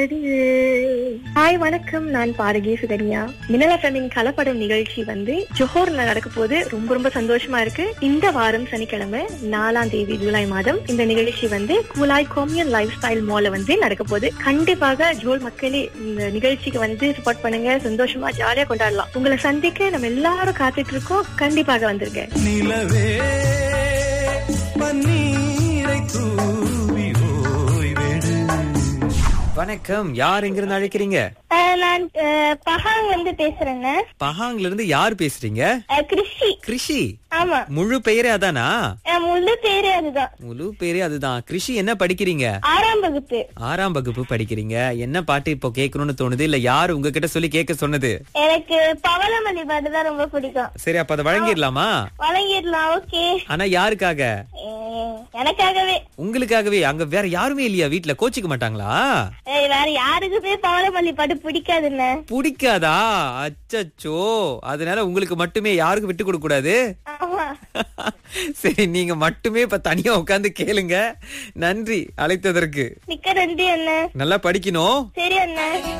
hi வணக்கம் நான் பாரகி சுகன்யா மினல் எஃப்எம்மின் கலப்படம் நிகழ்ச்சி வந்து ஜோஹர்ல நடக்க போது ரொம்ப ரொம்ப சந்தோஷமா இருக்கு இந்த வாரம் சனிக்கிழமை நாலாம் தேதி ஜூலை மாதம் இந்த நிகழ்ச்சி வந்து கூலாய் கோமியன் லைஃப் ஸ்டைல் மால்ல வந்து நடக்க போகுது கண்டிப்பாக ஜோல் மக்களே இந்த நிகழ்ச்சிக்கு வந்து சப்போர்ட் பண்ணுங்க சந்தோஷமா ஜாலியா கொண்டாடலாம் உங்களை சந்திக்க நம்ம எல்லாரும் காத்துட்டு இருக்கோம் கண்டிப்பாக வந்துருங்க நிலவே பன்னீரை தூவி ஓய்வெடு வணக்கம் யார் எங்கிருந்து அழைக்கிறீங்க நான் பஹாங் வந்து பேசுறேங்க பஹாங்ல இருந்து யார் பேசுறீங்க கிருஷி கிருஷி ஆமா முழு பெயரே அதானா முழு பேரு அதுதான் முழு பேரே அதுதான் கிருஷி என்ன படிக்கிறீங்க ஆறாம் வகுப்பு ஆறாம் வகுப்பு படிக்கிறீங்க என்ன பாட்டு இப்போ கேட்கணும்னு தோணுது இல்ல யாரு உங்ககிட்ட சொல்லி கேட்க சொன்னது எனக்கு பவளமல்லி பாட்டு தான் ரொம்ப பிடிக்கும் சரி அப்ப அதை வழங்கிடலாமா வழங்கிடலாம் ஓகே ஆனா யாருக்காக எனக்காகவே உங்களுக்காகவே அங்க வேற யாருமே இல்லையா வீட்ல கோச்சிக்க மாட்டாங்களா ஏய், வேற யாருக்குமே பவளமல்லி பாட்டு பிடிக்காதுன்னு பிடிக்காதா அச்சச்சோ அதனால உங்களுக்கு மட்டுமே யாருக்கும் விட்டு கொடுக்க கூடாது ஆமா சரி நீங்க மட்டுமே இப்ப தனியா உட்கார்ந்து கேளுங்க நன்றி அழைத்ததற்கு மிக்க நன்றி அண்ணன் நல்லா படிக்கணும் சரி அண்ணன்